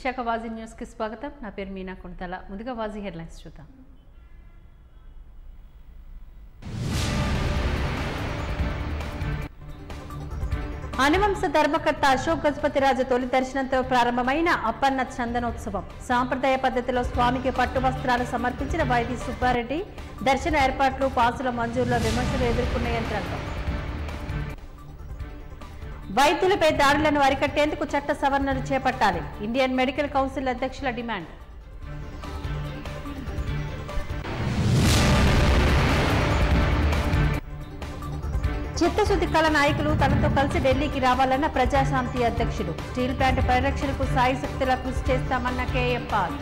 విశాఖ వాజీ న్యూస్కి స్వాగతం నా పేరు మీనా కొణతల ముందుగా వాజీ హెడ్లైన్స్ చూద్దాం అనువంశ ధర్మకర్త అశోక్ గజపతిరాజు తొలి దర్శనంతో ప్రారంభమైన అప్పన్న చందనోత్సవం సాంప్రదాయ పద్ధతిలో స్వామికి పట్టు వస్త్రాలు సమర్పించిన వైవి సుబ్బారెడ్డి దర్శన ఏర్పాట్లు పాసుల మంజూరులో విమర్శలు ఎదుర్కొన్న యంత్రాంగం వైద్యులపై దాడులను అరికట్టేందుకు చట్ట సవరణలు చేపట్టాలి ఇండియన్ మెడికల్ కౌన్సిల్ అధ్యక్షుల డిమాండ్ చిత్తశుద్ధి కళ నాయకులు తనతో కలిసి ఢిల్లీకి రావాలన్న ప్రజాశాంతి అధ్యక్షుడు స్టీల్ ప్లాంట్ పరిరక్షణకు సాయి శక్తుల కృషి చేస్తామన్న కేఎం పాల్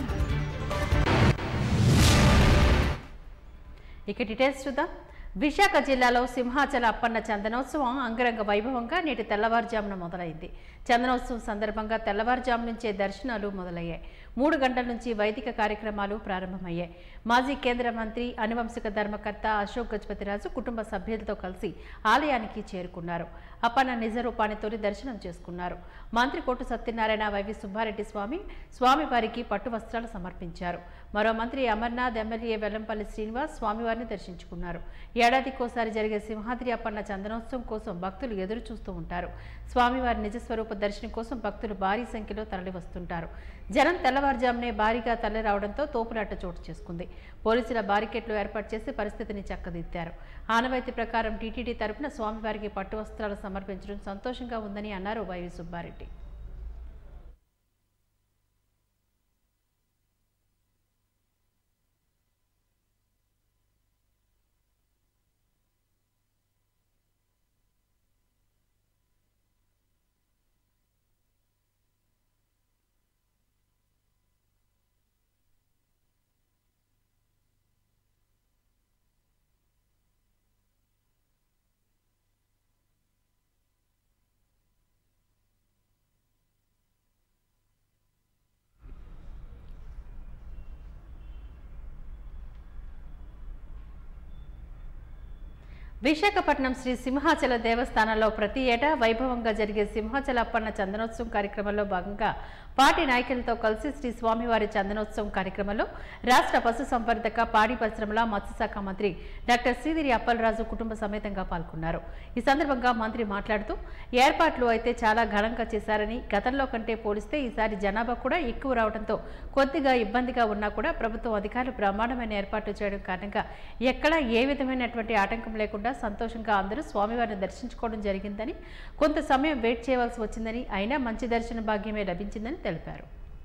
ఇక డీటెయిల్స్ చూద్దాం విశాఖ జిల్లాలో సింహాచల అప్పన్న చందనోత్సవం అంగరంగ వైభవంగా నేటి తెల్లవారుజామున మొదలైంది చందనోత్సవం సందర్భంగా తెల్లవారుజాము నుంచే దర్శనాలు మొదలయ్యాయి మూడు గంటల నుంచి వైదిక కార్యక్రమాలు ప్రారంభమయ్యాయి మాజీ కేంద్ర మంత్రి అనువంశిక ధర్మకర్త అశోక్ గజపతిరాజు కుటుంబ సభ్యులతో కలిసి ఆలయానికి చేరుకున్నారు అప్పన్న నిజ రూపానితోని దర్శనం చేసుకున్నారు మంత్రి కోటు సత్యనారాయణ వైవి సుబ్బారెడ్డి స్వామి స్వామివారికి పట్టు వస్త్రాలు సమర్పించారు మరో మంత్రి అమర్నాథ్ ఎమ్మెల్యే వెల్లంపల్లి శ్రీనివాస్ స్వామివారిని దర్శించుకున్నారు ఏడాదికోసారి జరిగే సింహాద్రి అప్పన్న చందనోత్సవం కోసం భక్తులు ఎదురు చూస్తూ ఉంటారు స్వామివారి నిజస్వరూప దర్శనం కోసం భక్తులు భారీ సంఖ్యలో తరలివస్తుంటారు జనం తెల్లవారుజామునే భారీగా తరలి రావడంతో తోపులాట చోటు చేసుకుంది పోలీసుల బారికెట్లు ఏర్పాటు చేసి పరిస్థితిని చక్కదిద్దారు ఆనవాయితీ ప్రకారం టీటీడీ తరపున స్వామివారికి పట్టు వస్త్రాలు సమర్పించడం సంతోషంగా ఉందని అన్నారు వైవి సుబ్బారెడ్డి విశాఖపట్నం శ్రీ సింహాచల దేవస్థానంలో ప్రతి ఏటా వైభవంగా జరిగే సింహాచల అప్పన్న చందనోత్సవం కార్యక్రమంలో భాగంగా పార్టీ నాయకులతో కలిసి శ్రీ స్వామివారి చందనోత్సవం కార్యక్రమంలో రాష్ట్ర పశుసంవర్ధక పాడి పరిశ్రమల మత్స్యశాఖ మంత్రి డాక్టర్ సీదిరి అప్పలరాజు కుటుంబ సమేతంగా పాల్గొన్నారు ఈ సందర్భంగా మంత్రి మాట్లాడుతూ ఏర్పాట్లు అయితే చాలా ఘనంగా చేశారని గతంలో కంటే పోలిస్తే ఈసారి జనాభా కూడా ఎక్కువ రావడంతో కొద్దిగా ఇబ్బందిగా ఉన్నా కూడా ప్రభుత్వం అధికారులు బ్రహ్మాండమైన ఏర్పాట్లు చేయడం కారణంగా ఎక్కడా ఏ విధమైనటువంటి ఆటంకం లేకుండా సంతోషంగా అందరూ స్వామివారిని దర్శించుకోవడం జరిగిందని కొంత సమయం వెయిట్ చేయవలసి వచ్చిందని అయినా మంచి దర్శన భాగ్యమే లభించిందని తెలిపారు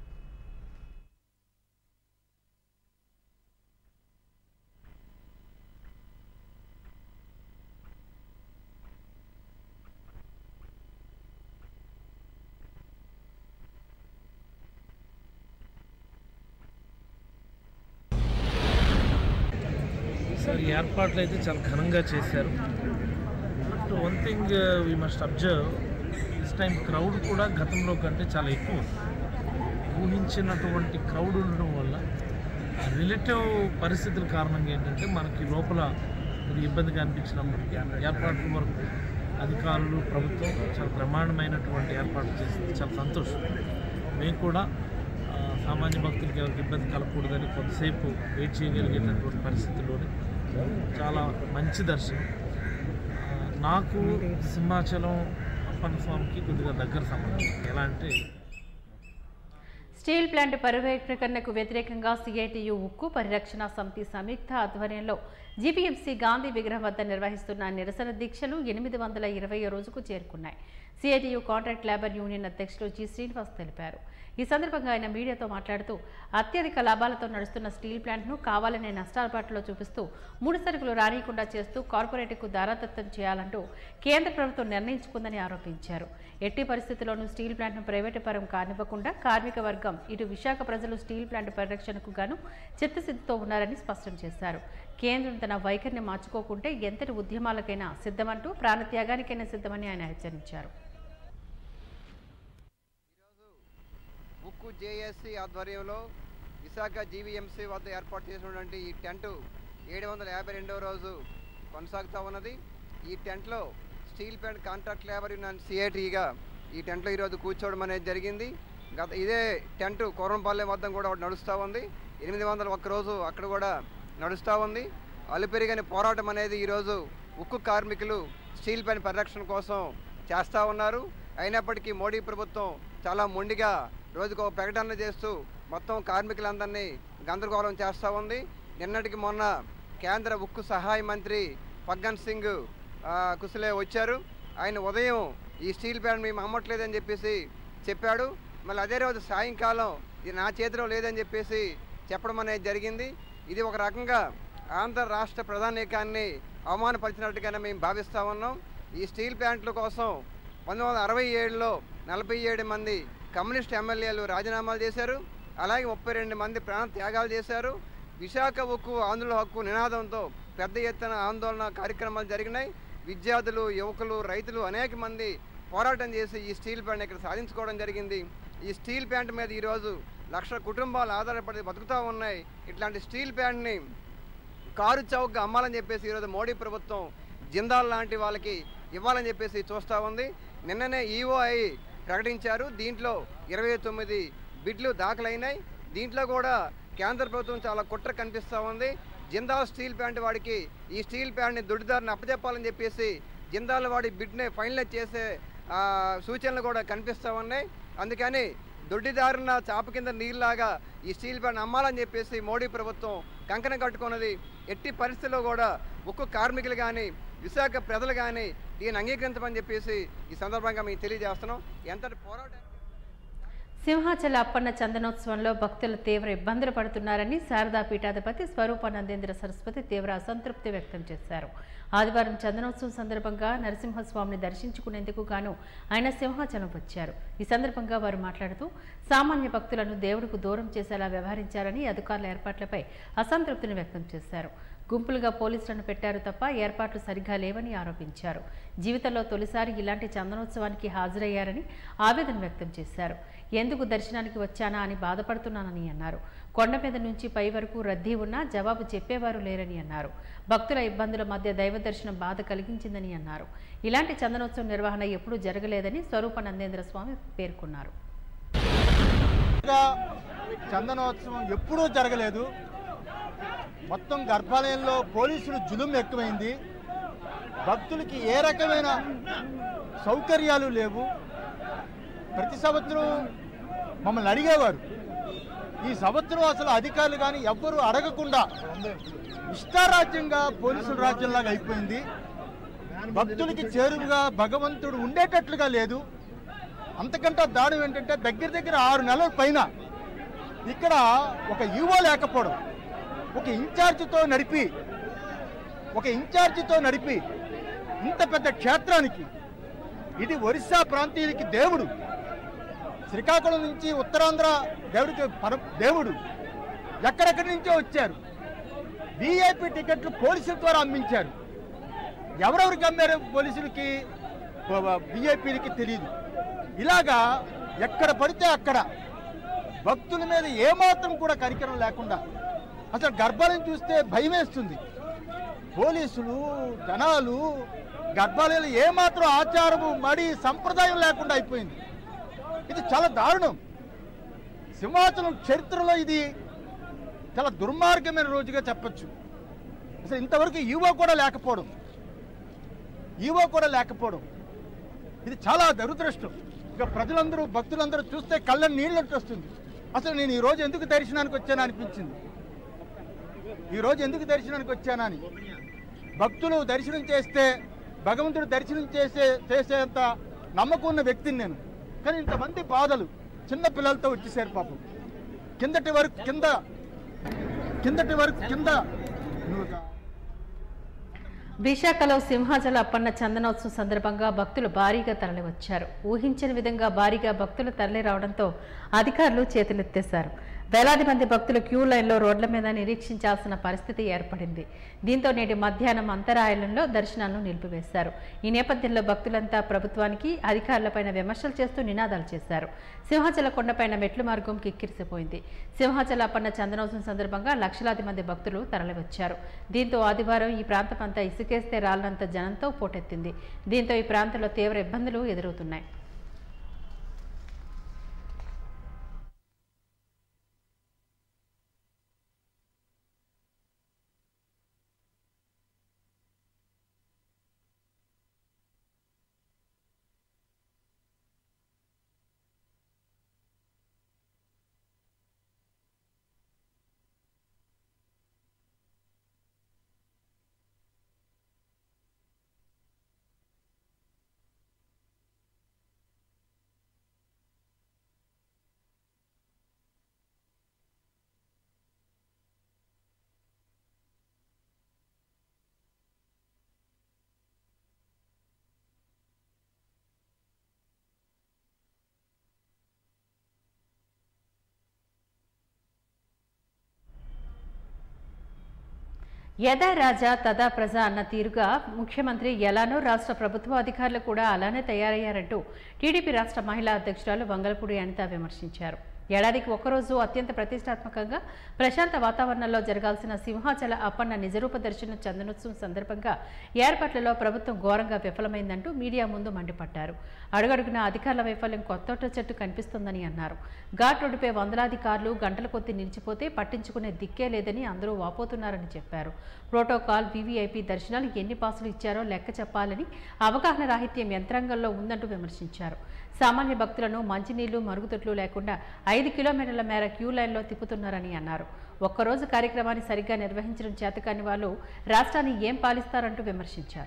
సార్ ఈ ఏర్పాట్లు అయితే చాలా ఘనంగా చేశారు but one thing we must observe this time crowd కూడా గతంలో కంటే చాలా ఎక్కువ ఉంది. ఊహించినటువంటి క్రౌడ్ ఉండడం వల్ల రిలేటివ్ పరిస్థితుల కారణంగా ఏంటంటే మనకి లోపల కొద్దిగా ఇబ్బందిగా అనిపించినప్పటికీ ఏర్పాట్ల వరకు అధికారులు ప్రభుత్వం చాలా బ్రహ్మాండమైనటువంటి ఏర్పాట్లు చేసింది చాలా సంతోషం మేము కూడా ఆ, సామాన్య భక్తులకి ఎవరికి ఇబ్బంది కలగకూడదని కొంతసేపు వెయిట్ చేయగలిగేటటువంటి పరిస్థితుల్లోనే చాలా మంచి దర్శనం ఆ, నాకు సింహాచలం అప్పన్న స్వామికి కొద్దిగా దగ్గర సంబంధం ఎలా అంటే స్టీల్ ప్లాంట్ పర్యవేక్షణకు వ్యతిరేకంగా సిఐటియు ఉక్కు పరిరక్షణ సమితి సంయుక్త ఆధ్వర్యంలో జీపీఎంసీ గాంధీ విగ్రహం వద్ద నిర్వహిస్తున్న నిరసన దీక్షలు ఎనిమిది వందల ఇరవై రోజుకు చేరుకున్నాయి సిఐటియు కాంట్రాక్ట్ లేబర్ యూనియన్ అధ్యక్షులు జి శ్రీనివాస్ తెలిపారు ఈ సందర్భంగా ఆయన మీడియాతో మాట్లాడుతూ అత్యధిక లాభాలతో నడుస్తున్న స్టీల్ ప్లాంట్ను కావాలనే నష్టాల బాటలో చూపిస్తూ ముడి సరుకులు రానియకుండా చేస్తూ కార్పొరేట్కు దారాదత్తం చేయాలంటూ కేంద్ర ప్రభుత్వం నిర్ణయించుకుందని ఆరోపించారు ఎట్టి పరిస్థితుల్లోనూ స్టీల్ ప్లాంట్ను ప్రైవేటు పరం కానివ్వకుండా కార్మిక వర్గం ఇటు విశాఖ ప్రజలు స్టీల్ ప్లాంట్ పరిరక్షణకు గాను చిత్తశుద్ధితో ఉన్నారని స్పష్టం చేశారు కేంద్రం తన వైఖరిని మార్చుకోకుంటే ఎంతటి ఉద్యమాలకైనా సిద్ధమంటూ ప్రాణత్యాగానికైనా సిద్ధమని ఆయన హెచ్చరించారు ఉక్కు జేఎస్సీ ఆధ్వర్యంలో విశాఖ జీవీఎంసీ వద్ద ఏర్పాటు చేసినటువంటి ఈ టెంటు ఏడు వందల యాభై రెండవ రోజు కొనసాగుతూ ఉన్నది ఈ టెంట్లో steel plant contract labour union సిఐటిగా ఈ టెంట్లో ఈరోజు కూర్చోవడం అనేది జరిగింది గత ఇదే టెంట్ కోరంపాలెం వద్ద కూడా ఒకటి నడుస్తూ ఉంది ఎనిమిది వందల ఒక్క రోజు అక్కడ కూడా నడుస్తూ ఉంది అలుపెరిగని పోరాటం అనేది ఈరోజు ఉక్కు కార్మికులు స్టీల్ పైన పరిరక్షణ కోసం చేస్తూ ఉన్నారు అయినప్పటికీ మోడీ ప్రభుత్వం చాలా మొండిగా రోజుకు ఒక ప్రకటన చేస్తూ మొత్తం కార్మికులందరినీ గందరగోళం చేస్తూ ఉంది నిన్నటికి మొన్న కేంద్ర ఉక్కు సహాయ మంత్రి ఫగ్గన్ సింగ్ ఆ, కుశలే వచ్చారు ఆయన ఉదయం ఈ స్టీల్ ప్లాంట్ మేము అమ్మట్లేదని చెప్పేసి చెప్పాడు మళ్ళీ అదే రోజు సాయంకాలం ఇది నా చేతిలో లేదని చెప్పేసి చెప్పడం అనేది జరిగింది ఇది ఒక రకంగా ఆంధ్ర రాష్ట్ర ప్రధానికాన్ని అవమానపరిచినట్టుగానే మేము భావిస్తూ ఉన్నాం ఈ స్టీల్ ప్లాంట్ల కోసం పంతొమ్మిది వందల అరవై ఏడులో నలభై ఏడు మంది కమ్యూనిస్ట్ ఎమ్మెల్యేలు రాజీనామాలు చేశారు అలాగే ముప్పై రెండు మంది ప్రాణ త్యాగాలు చేశారు విశాఖ ఉక్కు ఆంధ్రుల హక్కు నినాదంతో పెద్ద ఎత్తున ఆందోళన కార్యక్రమాలు జరిగినాయి విద్యార్థులు యువకులు రైతులు అనేక మంది పోరాటం చేసి ఈ స్టీల్ ప్లాంట్ ఇక్కడ సాధించుకోవడం జరిగింది ఈ స్టీల్ ప్లాంట్ మీద ఈరోజు లక్షల కుటుంబాలు ఆధారపడి బతుకుతూ ఉన్నాయి ఇట్లాంటి స్టీల్ ప్లాంట్ని కారు చౌకగా అమ్మాలని చెప్పేసి ఈరోజు మోడీ ప్రభుత్వం జిందాల్ లాంటి వాళ్ళకి ఇవ్వాలని చెప్పేసి చూస్తూ ఉంది నిన్ననే ఈఓఐ ప్రకటించారు దీంట్లో ఇరవై తొమ్మిది బిడ్లు దాఖలైనాయి దీంట్లో కూడా కేంద్ర ప్రభుత్వం చాలా కుట్ర కనిపిస్తూ ఉంది జిందాల్ స్టీల్ ప్లాంట్ వాడికి ఈ స్టీల్ ప్లాంట్ని దుడ్డిదారిని అప్పచెప్పాలని చెప్పేసి జిందాల్ వాడి బిడ్ని ఫైనలైజ్ చేసే ఆ, సూచనలు కూడా కనిపిస్తూ ఉన్నాయి అందుకని దొడ్డిదారిన చాప కింద నీళ్ళలాగా ఈ స్టీల్ ప్లాంట్ అమ్మాలని చెప్పేసి మోడీ ప్రభుత్వం కంకణం కట్టుకున్నది ఎట్టి పరిస్థితుల్లో కూడా ఉక్కు కార్మికులు కానీ విశాఖ ప్రజలు కానీ దీన్ని అంగీకరించమని చెప్పేసి ఈ సందర్భంగా మేము తెలియజేస్తున్నాం ఎంతటి పోరాటం సింహాచల అప్పన్న చందనోత్సవంలో భక్తులు తీవ్ర ఇబ్బందులు పడుతున్నారని శారదా పీఠాధిపతి స్వరూపానందేంద్ర సరస్వతి తీవ్ర అసంతృప్తి వ్యక్తం చేశారు ఆదివారం చందనోత్సవం సందర్భంగా నరసింహస్వామిని దర్శించుకునేందుకు గాను ఆయన సింహాచలం వచ్చారు ఈ సందర్భంగా వారు మాట్లాడుతూ సామాన్య భక్తులను దేవుడికి దూరం చేసేలా వ్యవహరించారని అధికారుల ఏర్పాట్లపై అసంతృప్తిని వ్యక్తం చేశారు గుంపులుగా పోలీసులను పెట్టారు తప్ప ఏర్పాట్లు సరిగ్గా లేవని ఆరోపించారు జీవితంలో తొలిసారి ఇలాంటి చందనోత్సవానికి హాజరయ్యారని ఆవేదన వ్యక్తం చేశారు ఎందుకు దర్శనానికి వచ్చానా అని బాధపడుతున్నానని అన్నారు కొండ మీద నుంచి పై వరకు రద్దీ ఉన్నా జవాబు చెప్పేవారు లేరని అన్నారు భక్తుల ఇబ్బందుల మధ్య దైవ దర్శనం బాధ కలిగించిందని అన్నారు ఇలాంటి చందనోత్సవం నిర్వహణ ఎప్పుడూ జరగలేదని స్వరూపానందేంద్ర స్వామి పేర్కొన్నారు ఇంకా చందనోత్సవం ఎప్పుడూ జరగలేదు మొత్తం గర్భాలయంలో పోలీసులు జులుం ఎక్కువైంది భక్తులకి ఏ రకమైన సౌకర్యాలు లేవు ప్రతి సంవత్సరం మమ్మల్ని అడిగేవారు ఈ సంవత్సరం అసలు అధికారులు కానీ ఎవ్వరూ అడగకుండా ఇష్టారాజ్యంగా పోలీసుల రాజ్యంలాగా అయిపోయింది భక్తులకి చేరువుగా భగవంతుడు ఉండేటట్లుగా లేదు అంతకంటే దాడు ఏంటంటే దగ్గర దగ్గర ఆరు నెలల పైన ఇక్కడ ఒక యువో లేకపోవడం ఒక ఇన్ఛార్జితో నడిపి ఒక ఇన్ఛార్జితో నడిపి ఇంత పెద్ద క్షేత్రానికి ఇది ఒరిస్సా ప్రాంతీయులకి దేవుడు శ్రీకాకుళం నుంచి ఉత్తరాంధ్ర దేవుడికి పర దేవుడు ఎక్కడెక్కడి నుంచో వచ్చారు విఐపి టికెట్లు పోలీసుల ద్వారా అమ్మించారు ఎవరెవరికి అమ్మారు పోలీసులకి విఐపీలకి తెలియదు ఇలాగా ఎక్కడ పడితే అక్కడ భక్తుల మీద ఏమాత్రం కూడా కరికరం లేకుండా అసలు గర్భాలయం చూస్తే భయం వేస్తుంది పోలీసులు జనాలు గర్భాలయాలు ఏమాత్రం ఆచారము మడి సంప్రదాయం లేకుండా అయిపోయింది ఇది చాలా దారుణం సింహాచలం చరిత్రలో ఇది చాలా దుర్మార్గమైన రోజుగా చెప్పొచ్చు అసలు ఇంతవరకు ఈవో కూడా లేకపోవడం ఈవో కూడా లేకపోవడం ఇది చాలా దురదృష్టం ఇక ప్రజలందరూ భక్తులందరూ చూస్తే కళ్ళ నీళ్ళట్టు వస్తుంది అసలు నేను ఈ రోజు ఎందుకు దర్శనానికి వచ్చానా అనిపించింది ఈ రోజు ఎందుకు దర్శనానికి వచ్చానా అని భక్తులు దర్శనం చేస్తే భగవంతుడు దర్శనం చేసే చేసేంత నమ్మకం ఉన్న వ్యక్తిని నేను కానీ ఇంతమంది బాధలు చిన్న పిల్లలతో వచ్చేసారు పాపం కిందటి వరకు కింద కిందటి వరకు కింద నువ్వు విశాఖలో సింహాచల అప్పన్న చందనోత్సవం సందర్భంగా భక్తులు భారీగా తరలివచ్చారు ఊహించని విధంగా భారీగా భక్తులు తరలి రావడంతో అధికారులు చేతులెత్తేశారు వేలాది మంది భక్తులు క్యూ లైన్లో రోడ్ల మీద నిరీక్షించాల్సిన పరిస్థితి ఏర్పడింది దీంతో నేటి మధ్యాహ్నం అంతరాయలంలో దర్శనాలను నిలిపివేశారు ఈ నేపథ్యంలో భక్తులంతా ప్రభుత్వానికి అధికారులపైన విమర్శలు చేస్తూ నినాదాలు చేశారు సింహాచల కొండపైన మెట్లు మార్గం కిక్కిరిసిపోయింది సింహాచల అప్పన్న చందనోత్సవం సందర్భంగా లక్షలాది మంది భక్తులు తరలివచ్చారు దీంతో ఆదివారం ఈ ప్రాంతమంతా ఇసుకేస్తే రాలనంత జనంతో పోటెత్తింది దీంతో ఈ ప్రాంతంలో తీవ్ర ఇబ్బందులు ఎదురవుతున్నాయి యథా రాజా తదా ప్రజ అన్న తీరుగా ముఖ్యమంత్రి ఎలానో రాష్ట్ర ప్రభుత్వ అధికారులు కూడా అలానే తయారయ్యారంటూ టీడీపీ రాష్ట్ర మహిళా అధ్యక్షురాలు వంగలపూడి అనిత విమర్శించారు ఏడాదికి ఒక్కరోజు అత్యంత ప్రతిష్టాత్మకంగా ప్రశాంత వాతావరణంలో జరగాల్సిన సింహాచల అప్పన్న నిజరూప దర్శనం చందనోత్సవం సందర్భంగా ఏర్పాట్లలో ప్రభుత్వం ఘోరంగా విఫలమైందంటూ మీడియా ముందు మండిపడ్డారు అడుగడుగున అధికారుల వైఫల్యం కొత్తొట్ట చెట్టు కనిపిస్తోందని అన్నారు ఘాట్ రోడ్డుపై వందలాది కార్లు గంటల కొద్దీ నిలిచిపోతే పట్టించుకునే దిక్కే లేదని అందరూ వాపోతున్నారని చెప్పారు ప్రోటోకాల్ వీవీఐపీ దర్శనాలు ఎన్ని పాసులు ఇచ్చారో లెక్క చెప్పాలని అవగాహన రాహిత్యం యంత్రాంగంలో ఉందంటూ విమర్శించారు సామాన్య భక్తులను మంచినీళ్లు మరుగుదొడ్లు లేకుండా ఐదు కిలోమీటర్ల మేర క్యూ లైన్లో తిప్పుతున్నారని అన్నారు ఒక్కరోజు కార్యక్రమాన్ని సరిగ్గా నిర్వహించడం చేతకాని వాళ్ళు రాష్ట్రాన్ని ఏం పాలిస్తారంటూ విమర్శించారు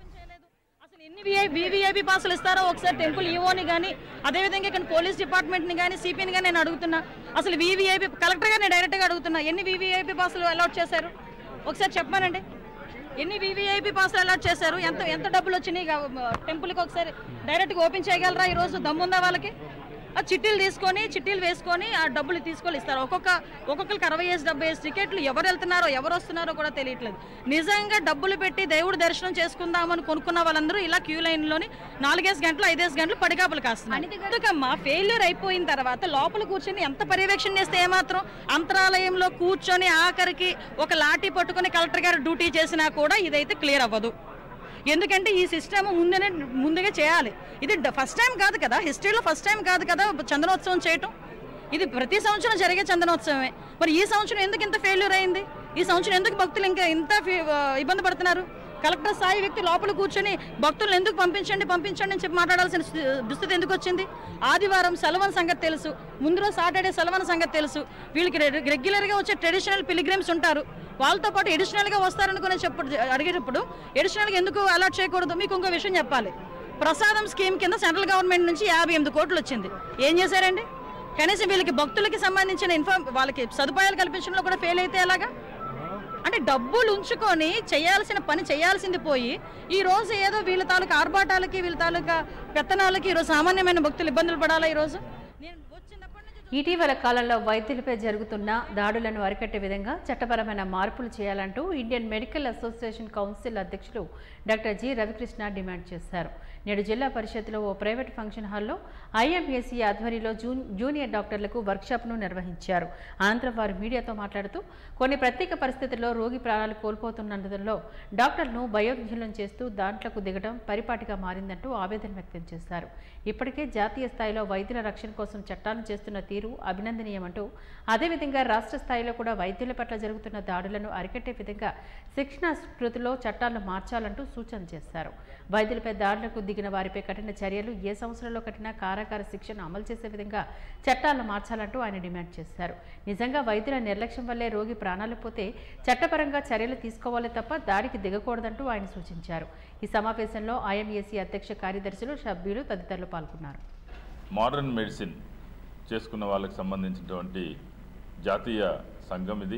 అసలు ఎన్ని విఐ వివిఐపి పాసులు ఇస్తారో ఒకసారి టెంపుల్ ఈఓని కానీ అదేవిధంగా ఇక్కడ పోలీస్ డిపార్ట్మెంట్ని కానీ సిపిని కానీ నేను అడుగుతున్నా అసలు వివిఐపి కలెక్టర్ గారిని డైరెక్ట్గా అడుగుతున్నా ఎన్ని వివిఐపి పాసులు అలాట్ చేశారు ఒకసారి చెప్పానండి ఎన్ని వివిఐపి పాసులు అలాట్ చేశారు ఎంత ఎంత డబ్బులు వచ్చినాయి గవ- టెంపుల్కి ఒకసారి డైరెక్ట్గా ఓపెన్ చేయగలరా ఈరోజు దమ్ముందా వాళ్ళకి ఆ చిట్టీలు తీసుకొని చిట్టీలు వేసుకొని ఆ డబ్బులు తీసుకొని ఇస్తారు ఒక్కొక్క ఒక్కొక్కరికి అరవై వేసి డెబ్బై వేసి టికెట్లు ఎవరు వెళ్తున్నారో ఎవరు వస్తున్నారో కూడా తెలియట్లేదు నిజంగా డబ్బులు పెట్టి దేవుడు దర్శనం చేసుకుందామని కొనుక్కున్న వాళ్ళందరూ ఇలా క్యూ లైన్లోని నాలుగేసి గంటలు ఐదేసి గంటలు పడిగాపులు కాస్తున్నారు ఎందుకమ్మా ఫెయిల్యూర్ అయిపోయిన తర్వాత లోపల కూర్చొని ఎంత పర్యవేక్షణ చేస్తే ఏమాత్రం అంతరాలయంలో కూర్చొని ఆఖరికి ఒక లాఠీ పట్టుకొని కలెక్టర్ గారు డ్యూటీ చేసినా కూడా ఇదైతే క్లియర్ అవ్వదు ఎందుకంటే ఈ సిస్టమ్ ముందునే ముందుగా చేయాలి ఇది ఫస్ట్ టైం కాదు కదా హిస్టరీలో ఫస్ట్ టైం కాదు కదా చందనోత్సవం చేయటం ఇది ప్రతి సంవత్సరం జరిగే చందనోత్సవమే మరి ఈ సంవత్సరం ఎందుకు ఇంత ఫెయిల్యూర్ అయింది ఈ సంవత్సరం ఎందుకు భక్తులు ఇంకా ఇంత ఫి- ఆ, ఇబ్బంది పడుతున్నారు కలెక్టర్ స్థాయి వ్యక్తి లోపల కూర్చొని భక్తులను ఎందుకు పంపించండి పంపించండి అని చెప్పి మాట్లాడాల్సిన స్థి- దుస్థితి ఎందుకు వచ్చింది ఆదివారం సెలవన్ సంగతి తెలుసు ముందు రోజు సాటర్డే సెలవన్ సంగతి తెలుసు వీళ్ళకి రె- రెగ్యులర్గా వచ్చే ట్రెడిషనల్ పిలిగ్రిమ్స్ ఉంటారు వాళ్ళతో పాటు ఎడిషనల్గా వస్తారనుకునే చెప్పు అడిగేటప్పుడు ఎడిషనల్గా ఎందుకు అలాట్ చేయకూడదు మీకు ఇంకో విషయం చెప్పాలి ప్రసాదం స్కీమ్ కింద సెంట్రల్ గవర్నమెంట్ నుంచి యాభై ఎనిమిది కోట్లు వచ్చింది ఏం చేశారండి కనీసం వీళ్ళకి భక్తులకి సంబంధించిన ఇన్ఫార్మ్ వాళ్ళకి సదుపాయాలు కల్పించడంలో కూడా ఫెయిల్ అయితే ఎలాగా అంటే డబ్బులు ఉంచుకొని చేయాల్సిన పని చేయాల్సింది పోయి ఈ రోజు ఏదో వీళ్ళ తాలూకా ఆర్భాటాలకి వీళ్ళ తాలూకా పెత్తనాలకి ఈరోజు సామాన్యమైన భక్తులు ఇబ్బందులు పడాలా ఈరోజు నేను వచ్చినప్పటి నుంచి ఇటీవల కాలంలో వైద్యులపై జరుగుతున్న దాడులను అరికట్టే విధంగా చట్టపరమైన మార్పులు చేయాలంటూ ఇండియన్ మెడికల్ అసోసియేషన్ కౌన్సిల్ అధ్యక్షులు డాక్టర్ జి రవికృష్ణ డిమాండ్ చేశారు నేడు జిల్లా పరిషత్లో ఓ ప్రైవేట్ ఫంక్షన్ హాల్లో ఐఎంఏసీ ఆధ్వర్యంలో జూన్ జూనియర్ డాక్టర్లకు వర్క్షాప్ను నిర్వహించారు అనంతరం వారు మీడియాతో మాట్లాడుతూ కొన్ని ప్రత్యేక పరిస్థితుల్లో రోగి ప్రాణాలు కోల్పోతున్నందులో డాక్టర్లను భయోజ్ఞలం చేస్తూ దాంట్లకు దిగడం పరిపాటిగా మారిందంటూ ఆవేదన వ్యక్తం చేశారు ఇప్పటికే జాతీయ స్థాయిలో వైద్యుల రక్షణ కోసం చట్టాలను చేస్తున్న తీరు అభినందనీయమంటూ అదేవిధంగా రాష్ట్ర స్థాయిలో కూడా వైద్యుల పట్ల జరుగుతున్న దాడులను అరికట్టే విధంగా శిక్షణ స్మృతిలో చట్టాలను మార్చాలంటూ సూచన చేశారు వైద్యులపై దాడులకు దిగిన వారిపై కఠిన చర్యలు ఏ సంవత్సరంలో కఠిన కారాగార శిక్షను అమలు చేసే విధంగా చట్టాలను మార్చాలంటూ ఆయన డిమాండ్ చేశారు నిజంగా వైద్యుల నిర్లక్ష్యం వల్లే రోగి ప్రాణాలు పోతే చట్టపరంగా చర్యలు తీసుకోవాలి తప్ప దాడికి దిగకూడదంటూ ఆయన సూచించారు ఈ సమావేశంలో ఐఎంఏసీ అధ్యక్ష కార్యదర్శులు సభ్యులు తదితరులు పాల్గొన్నారు మోడర్న్ మెడిసిన్ చేసుకున్న వాళ్ళకి సంబంధించినటువంటి జాతీయ సంఘం ఇది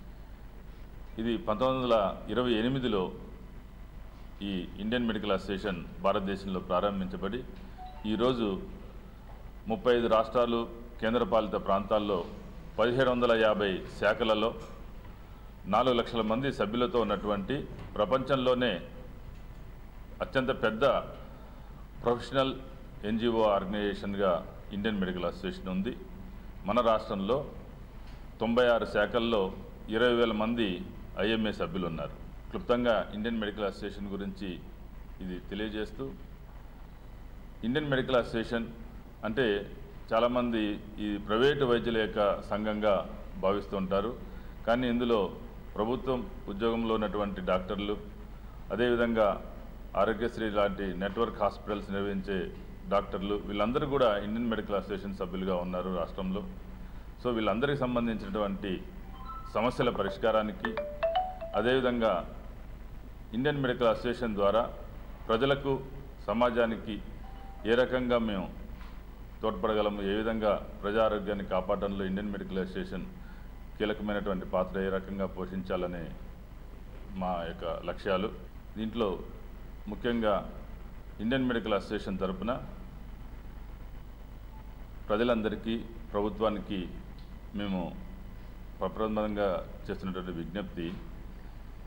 ఇది పంతొమ్మిది వందల ఇరవై ఎనిమిదిలో ఈ ఇండియన్ మెడికల్ అసోసియేషన్ భారతదేశంలో ప్రారంభించబడి ఈరోజు ముప్పై ఐదు రాష్ట్రాలు కేంద్రపాలిత ప్రాంతాల్లో పదిహేడు వందల యాభై శాఖలలో నాలుగు లక్షల మంది సభ్యులతో ఉన్నటువంటి ప్రపంచంలోనే అత్యంత పెద్ద ప్రొఫెషనల్ ఎన్జిఓ ఆర్గనైజేషన్గా ఇండియన్ మెడికల్ అసోసియేషన్ ఉంది మన రాష్ట్రంలో తొంభై ఆరు శాఖల్లో ఇరవై వేల మంది ఐఎంఏ సభ్యులు ఉన్నారు క్లుప్తంగా ఇండియన్ మెడికల్ అసోసియేషన్ గురించి ఇది తెలియజేస్తూ ఇండియన్ మెడికల్ అసోసియేషన్ అంటే చాలామంది ఈ ప్రైవేటు వైద్యుల యొక్క సంఘంగా భావిస్తూ ఉంటారు కానీ ఇందులో ప్రభుత్వం ఉద్యోగంలో ఉన్నటువంటి డాక్టర్లు అదేవిధంగా ఆరోగ్యశ్రీ లాంటి నెట్వర్క్ హాస్పిటల్స్ నిర్వహించే డాక్టర్లు వీళ్ళందరూ కూడా ఇండియన్ మెడికల్ అసోసియేషన్ సభ్యులుగా ఉన్నారు రాష్ట్రంలో సో వీళ్ళందరికీ సంబంధించినటువంటి సమస్యల పరిష్కారానికి అదేవిధంగా ఇండియన్ మెడికల్ అసోసియేషన్ ద్వారా ప్రజలకు సమాజానికి ఏ రకంగా మేము తోడ్పడగలము ఏ విధంగా ప్రజా ఆరోగ్యాన్ని కాపాడడంలో ఇండియన్ మెడికల్ అసోసియేషన్ కీలకమైనటువంటి పాత్ర ఏ రకంగా పోషించాలనే మా యొక్క లక్ష్యాలు దీంట్లో ముఖ్యంగా ఇండియన్ మెడికల్ అసోసియేషన్ తరపున ప్రజలందరికీ ప్రభుత్వానికి మేము ప్రప్రథమంగా చేస్తున్నటువంటి విజ్ఞప్తి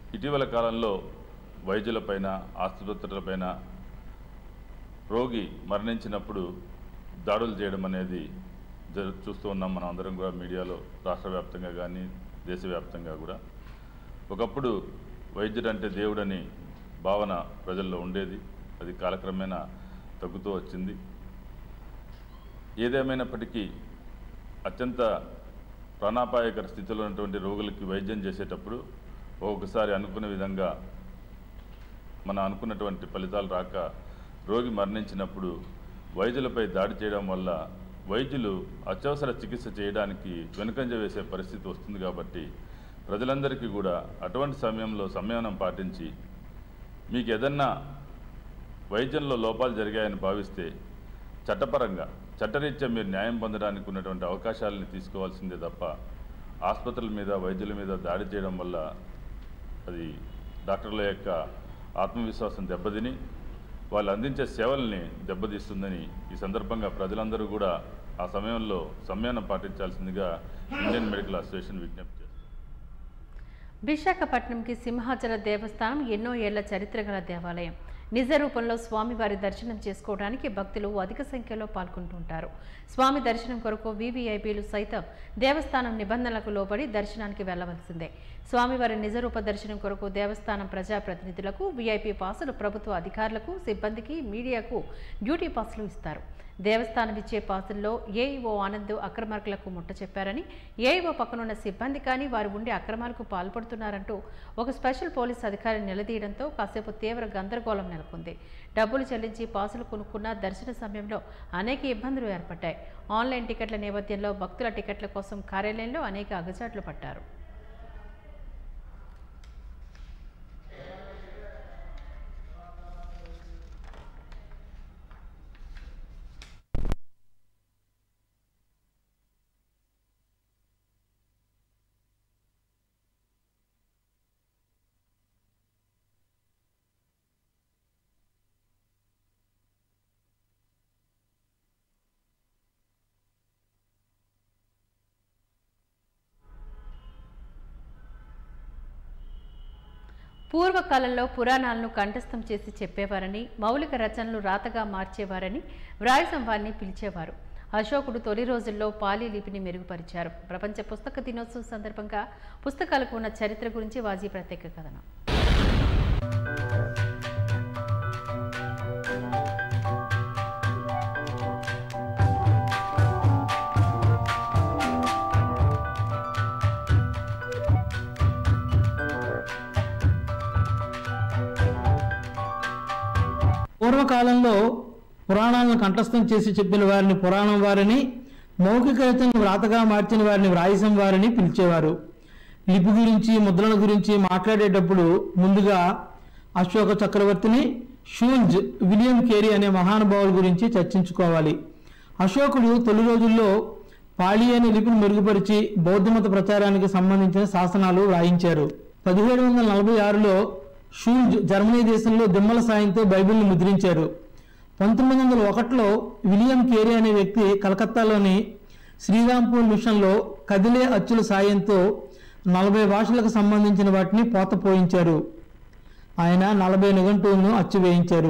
ఇటీవల కాలంలో వైద్యులపైన ఆసుపత్రులపైన రోగి మరణించినప్పుడు దాడులు చేయడం అనేది జరు చూస్తూ ఉన్నాం మనం అందరం కూడా మీడియాలో రాష్ట్ర వ్యాప్తంగా కానీ దేశవ్యాప్తంగా కూడా ఒకప్పుడు వైద్యుడు అంటే దేవుడని భావన ప్రజల్లో ఉండేది అది కాలక్రమేణా తగ్గుతూ వచ్చింది ఏదేమైనప్పటికీ అత్యంత ప్రాణాపాయకర స్థితిలో ఉన్నటువంటి రోగులకి వైద్యం చేసేటప్పుడు ఒక్కొక్కసారి అనుకున్న విధంగా మనం అనుకున్నటువంటి ఫలితాలు రాక రోగి మరణించినప్పుడు వైద్యులపై దాడి చేయడం వల్ల వైద్యులు అత్యవసర చికిత్స చేయడానికి వెనుకంజ వేసే పరిస్థితి వస్తుంది కాబట్టి ప్రజలందరికీ కూడా అటువంటి సమయంలో సంయమనం పాటించి మీకు ఏదన్నా వైద్యంలో లోపాలు జరిగాయని భావిస్తే చట్టపరంగా చట్టరీత్యా మీరు న్యాయం పొందడానికి ఉన్నటువంటి అవకాశాలని తీసుకోవాల్సిందే తప్ప ఆసుపత్రుల మీద వైద్యుల మీద దాడి చేయడం వల్ల అది డాక్టర్ల యొక్క ఆత్మవిశ్వాసం దెబ్బతిని వాళ్ళు అందించే సేవల్ని దెబ్బతీస్తుందని ఈ సందర్భంగా ప్రజలందరూ కూడా ఆ సమయంలో సంయమనం పాటించాల్సిందిగా ఇండియన్ మెడికల్ అసోసియేషన్ విజ్ఞప్తి చేస్తుంది విశాఖపట్నంకి సింహాచల దేవస్థానం ఎన్నో ఏళ్ల చరిత్ర గల దేవాలయం నిజ రూపంలో స్వామివారి దర్శనం చేసుకోవడానికి భక్తులు అధిక సంఖ్యలో పాల్గొంటుంటారు స్వామి దర్శనం కొరకు వీవీఐపీలు సైతం దేవస్థానం నిబంధనలకు లోబడి దర్శనానికి వెళ్లవలసిందే స్వామివారి నిజరూప దర్శనం కొరకు దేవస్థానం ప్రజాప్రతినిధులకు వీఐపీ పాసులు ప్రభుత్వ అధికారులకు సిబ్బందికి మీడియాకు డ్యూటీ పాసులు ఇస్తారు దేవస్థానం ఇచ్చే పాసుల్లో ఏఈఓ ఆనంద్ అక్రమార్కులకు ముట్ట చెప్పారని ఏఈఓ పక్కనున్న సిబ్బంది కానీ వారు ఉండే అక్రమాలకు పాల్పడుతున్నారంటూ ఒక స్పెషల్ పోలీస్ అధికారి నిలదీయడంతో కాసేపు తీవ్ర గందరగోళం నెలకొంది డబ్బులు చెల్లించి పాసులు కొనుక్కున్న దర్శన సమయంలో అనేక ఇబ్బందులు ఏర్పడ్డాయి ఆన్లైన్ టికెట్ల నేపథ్యంలో భక్తుల టికెట్ల కోసం కార్యాలయంలో అనేక అగచాట్లు పట్టారు పూర్వకాలంలో పురాణాలను కంఠస్థం చేసి చెప్పేవారని మౌలిక రచనలు రాతగా మార్చేవారని వ్రాయసం వారిని పిలిచేవారు అశోకుడు తొలి రోజుల్లో పాలీ లిపిని మెరుగుపరిచారు ప్రపంచ పుస్తక దినోత్సవం సందర్భంగా పుస్తకాలకు ఉన్న చరిత్ర గురించి వాజీ ప్రత్యేక కథనం పూర్వకాలంలో పురాణాలను కంఠస్థం చేసి చెప్పిన వారిని పురాణం వారిని మౌఖిక రచనను వ్రాతగా మార్చిన వారిని వ్రాయసం వారిని పిలిచేవారు లిపి గురించి ముద్రణ గురించి మాట్లాడేటప్పుడు ముందుగా అశోక చక్రవర్తిని షూంజ్ విలియం కేరీ అనే మహానుభావుల గురించి చర్చించుకోవాలి అశోకుడు తొలి రోజుల్లో పాళీ అనే లిపిని మెరుగుపరిచి బౌద్ధమత ప్రచారానికి సంబంధించిన శాసనాలు వ్రాయించారు పదిహేడు వందల నలభై ఆరులో షూంజ్ జర్మనీ దేశంలో దిమ్మల సాయంతో బైబిల్ని ముద్రించారు పంతొమ్మిది వందల ఒకటిలో విలియం కేరీ అనే వ్యక్తి కలకత్తాలోని శ్రీరాంపూర్ మిషన్లో కదిలే అచ్చుల సాయంతో నలభై భాషలకు సంబంధించిన వాటిని పోతపోయించారు ఆయన నలభై నిఘంటువులను అచ్చు వేయించారు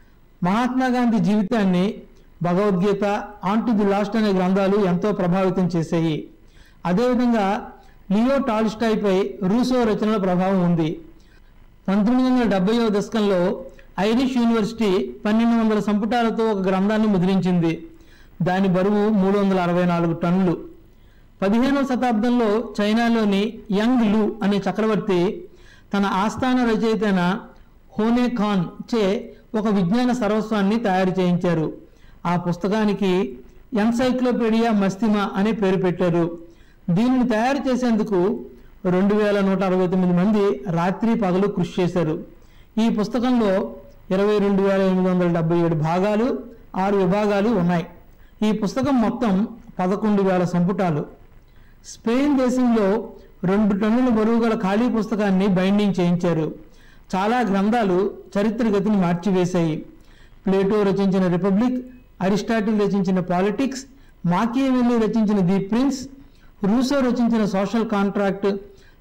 మహాత్మా గాంధీ జీవితాన్ని Bhagavadgita on to the last అనే గ్రంథాలు ఎంతో ప్రభావితం చేశాయి అదేవిధంగా లియో టాల్స్టాయ్పై రూసో రచనల ప్రభావం ఉంది పంతొమ్మిది వందల డెబ్బైవ దశకంలో ఐరిష్ యూనివర్సిటీ పన్నెండు వందల సంపుటాలతో ఒక గ్రంథాన్ని ముద్రించింది దాని బరువు మూడు వందల అరవై నాలుగు టన్నులు పదిహేనవ శతాబ్దంలో చైనాలోని యంగ్ లు అనే చక్రవర్తి తన ఆస్థాన రచయితైన హోనే ఖాన్ చే ఒక విజ్ఞాన సర్వస్వాన్ని తయారు చేయించారు ఆ పుస్తకానికి ఎన్సైక్లోపీడియా మస్తిమా అనే పేరు పెట్టారు దీనిని తయారు చేసేందుకు రెండు వేల నూట అరవై తొమ్మిది మంది రాత్రి పగలు కృషి చేశారు ఈ పుస్తకంలో ఇరవై రెండు వేల ఎనిమిది వందల డెబ్బై ఏడు భాగాలు ఆరు విభాగాలు ఉన్నాయి ఈ పుస్తకం మొత్తం పదకొండు వేల సంపుటాలు స్పెయిన్ దేశంలో రెండు టన్నుల బరువు గల ఖాళీ పుస్తకాన్ని బైండింగ్ చేయించారు చాలా గ్రంథాలు చరిత్ర గతిని మార్చివేశాయి ప్లేటో రచించిన రిపబ్లిక్ అరిస్టాటిల్ రచించిన పాలిటిక్స్ మాకియవెల్లి రచించిన ది ప్రిన్స్ రూసో రచించిన Social Contract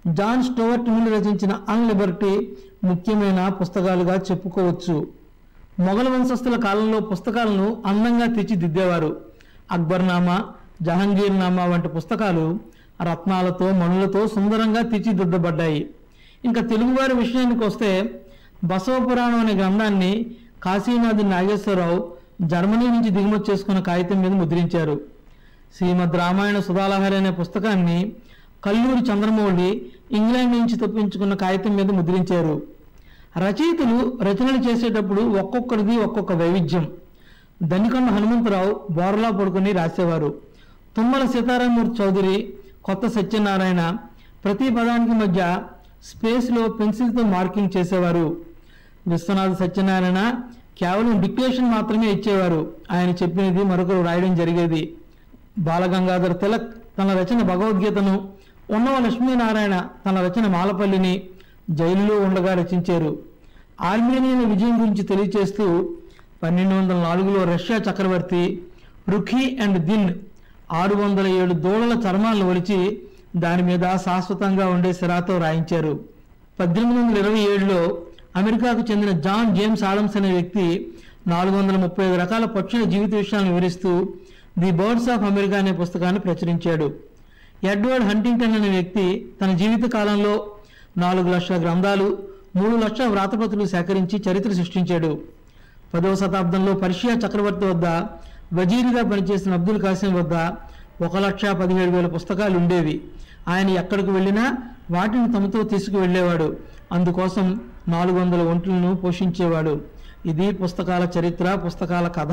John Stuart Mill రచించిన అన్ లిబర్టీ ముఖ్యమైన పుస్తకాలుగా చెప్పుకోవచ్చు మొఘల్ వంశస్థుల కాలంలో పుస్తకాలను అందంగా తీర్చిదిద్దేవారు అక్బర్నామా జహంగీర్నామా వంటి పుస్తకాలు రత్నాలతో మణులతో సుందరంగా తీర్చిదిద్దబడ్డాయి ఇంకా తెలుగువారి విషయానికి వస్తే బసవపురాణం అనే గ్రంథాన్ని కాశీనాథ్ నాగేశ్వరరావు జర్మనీ నుంచి దిగుమతి చేసుకున్న కాగితం మీద ముద్రించారు శ్రీమద్ రామాయణ సుధాలహరి అనే పుస్తకాన్ని కల్లూరి చంద్రమౌళి ఇంగ్లాండ్ నుంచి తెప్పించుకున్న కాగితం మీద ముద్రించారు రచయితలు రచనలు చేసేటప్పుడు ఒక్కొక్కరిది ఒక్కొక్క వైవిధ్యం దనికొండ హనుమంతరావు బోర్లా పడుకుని రాసేవారు తుమ్మల సీతారామూర్తి చౌదరి కొత్త సత్యనారాయణ ప్రతి పదానికి మధ్య స్పేస్లో పెన్సిల్తో మార్కింగ్ చేసేవారు విశ్వనాథ సత్యనారాయణ కేవలం డిక్టేషన్ మాత్రమే ఇచ్చేవారు ఆయన చెప్పినది మరొకరు రాయడం జరిగేది బాలగంగాధర తిలక్ తన రచన భగవద్గీతను ఉన్నవ లక్ష్మీనారాయణ తన రచన మాలపల్లిని జైలులో ఉండగా రచించారు ఆర్మేనియన్ విజయం గురించి తెలియచేస్తూ పన్నెండు వందల నాలుగులో రష్యా చక్రవర్తి రుఖీ అండ్ దిన్ ఆరు వందల ఏడు దూడల చర్మాలను ఒలిచి దాని మీద శాశ్వతంగా ఉండే సిరాతో రాయించారు పద్దెనిమిది వందల ఇరవై ఏడులో అమెరికాకు చెందిన జాన్ జేమ్స్ ఆడమ్స్ అనే వ్యక్తి నాలుగు వందల ముప్పై ఐదు రకాల పక్షుల జీవిత విషయాలను వివరిస్తూ ది బర్డ్స్ ఆఫ్ అమెరికా అనే పుస్తకాన్ని ప్రచురించాడు ఎడ్వర్డ్ హంటింగ్టన్ అనే వ్యక్తి తన జీవిత కాలంలో నాలుగు లక్షల గ్రంథాలు మూడు లక్షల వ్రాతప్రతులు సేకరించి చరిత్ర సృష్టించాడు పదవ శతాబ్దంలో పర్షియా చక్రవర్తి వద్ద వజీరిగా పనిచేసిన అబ్దుల్ కాసిం వద్ద ఒక లక్ష పదిహేడు వేల పుస్తకాలు ఉండేవి ఆయన ఎక్కడికి వెళ్ళినా వాటిని తమతో తీసుకువెళ్ళేవాడు అందుకోసం నాలుగు వందల ఒంట్లను పోషించేవాడు ఇది పుస్తకాల చరిత్ర పుస్తకాల కథ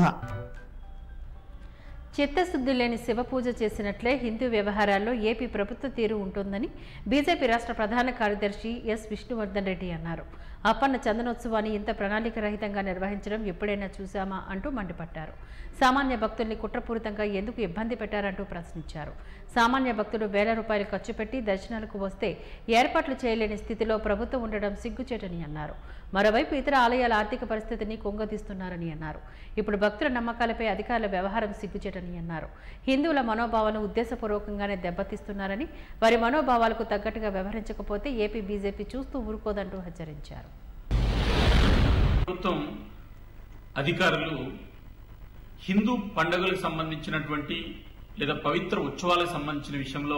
చిత్తశుద్ధి లేని శివపూజ చేసినట్లే హిందూ వ్యవహారాల్లో ఏపీ ప్రభుత్వ తీరు ఉంటుందని బీజేపీ రాష్ట్ర ప్రధాన కార్యదర్శి ఎస్ విష్ణువర్ధన్ రెడ్డి అన్నారు అప్పన్న చందనోత్సవాన్ని ఇంత ప్రణాళిక రహితంగా నిర్వహించడం ఎప్పుడైనా చూశామా అంటూ మండిపడ్డారు సామాన్య భక్తుల్ని కుట్రపూరితంగా ఎందుకు ఇబ్బంది పెట్టారంటూ ప్రశ్నించారు సామాన్య భక్తులు వేల రూపాయలు ఖర్చు పెట్టి దర్శనాలకు వస్తే ఏర్పాట్లు చేయలేని స్థితిలో ప్రభుత్వం ఉండడం సిగ్గుచేటని అన్నారు మరోవైపు ఇతర ఆలయాల ఆర్థిక పరిస్థితిని కుంగదీస్తున్నారని అన్నారు ఇప్పుడు భక్తుల నమ్మకాలపై అధికారుల వ్యవహారం సిగ్గుచేటని అన్నారు హిందువుల మనోభావాలను ఉద్దేశపూర్వకంగానే దెబ్బతీస్తున్నారని వారి మనోభావాలకు తగ్గట్టుగా వ్యవహరించకపోతే ఏపీ బీజేపీ చూస్తూ ఊరుకోదంటూ హెచ్చరించారు ప్రభుత్వం అధికారులు హిందూ పండుగలకు సంబంధించినటువంటి లేదా పవిత్ర ఉత్సవాలకు సంబంధించిన విషయంలో